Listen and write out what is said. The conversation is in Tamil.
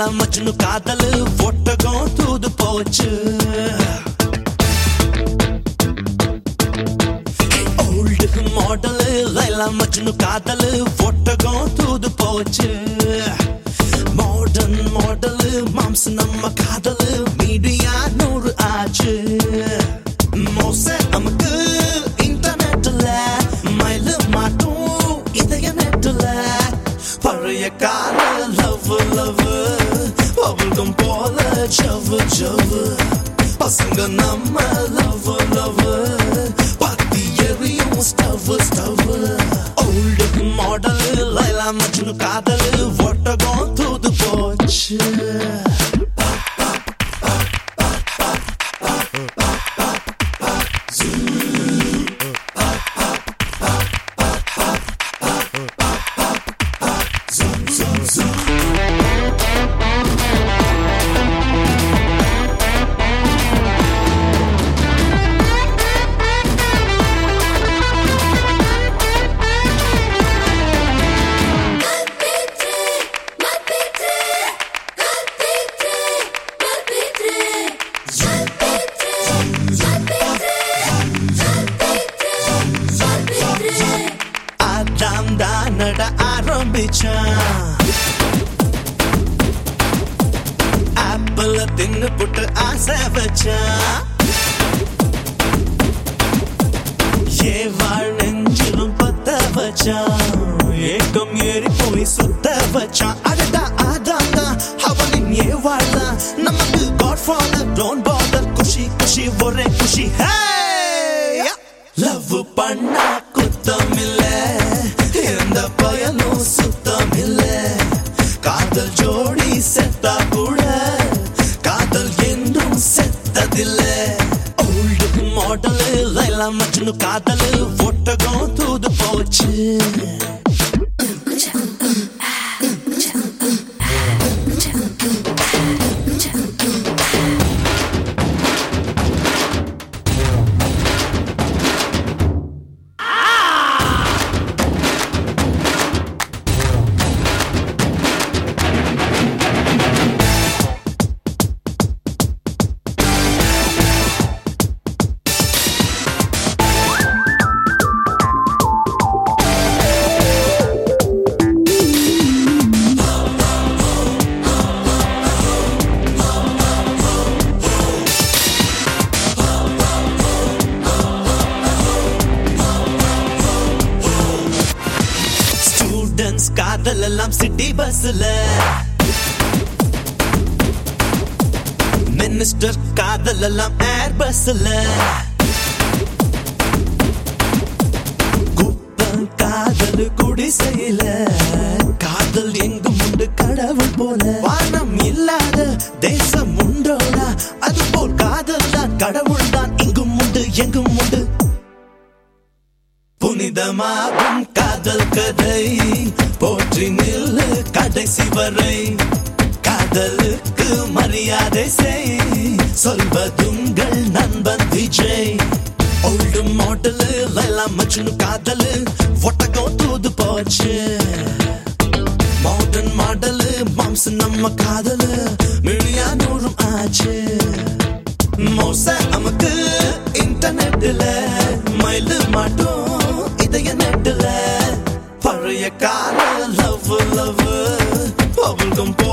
மஜ்னு காதல் ஒட்டகம் தூது போச்சு ஓல்டு மாடல் லைலா மஜ்னு காதல் ஒட்டகம் தூது போச்சு மாடர்ன் மாடல் மாம்ஸ் நம்ம காதல் மீடியா நூறு ஆச்சு மோச நமக்கு இன்டர்நெட்ல மயிலு மாட்டும் இதய நெட்டுல பழைய கால லவ் லவ் பவுல்கம் போல ஜவ்வு ஜவ்வு பசங்க நம்ம லவ் லவ் பத்தி எரியும் stove stove old model Laila Majnu காதல் ஒட்டகம் தூது போச்சு அதான் தான் நட ஆரம்பிச்சான் ஆப்பிள் தின்னு புட்டு ஆசை வச்சான் ஏ வாழ் நெஞ்சிலும் பத்த வச்சான் ஏக்கம் ஏறி போய் சுத்த வச்சான் அடடா அதான் தான் அவனின் ஏ வாழ்தான் நமக்கு காட் ஃபாதர் டோன் பாதர் குஷி குஷி ஒரே குஷி ஹே லவ் பண்ணா குத்தம் இல்ல எந்த பயனும் சுத்தம் இல்ல காதல் ஜோடி செத்தா கூட காதல் என்றும் செத்ததில்ல ஓல்டு மாடல் லைலா மஜ்னு காதல் ஒட்டகம் தூது போச்சு ஸ்டூடெண்ட்ஸ் காதல் எல்லாம் சிட்டி பஸ்ல மினிஸ்டர் காதல் எல்லாம் ஏர் பஸ்ல குப்பம் காதல் குடிசையில காதல் எங்கும் உண்டு கடவுள் போல வானம் இல்லாத தேசம் உண்டோடா அது போல் காதல் தான் கடவுள் தான் இங்கும் உண்டு எங்கும் உண்டு புனிதமாகும் காதல் கதை போற்றி நில்லு கடைசி வரை காதலுக்கு மரியாதை செய் சொல்வதுங்கள் நண்பன் விஜய் ஓல்டு மாடல் லைலா மஜ்னு காதல் ஒட்டகம் தூது போச்சு மாடர்ன் மாடல் மாம்ஸ் நம்ம காதல் மிழியா நூறும் ஆச்சு மோச நமக்கு இன்டர்நெட்ல மயிலு மாட்டோம் இதய நெட்டுல பழைய கால லவ் லவ் பவுல்கம் போ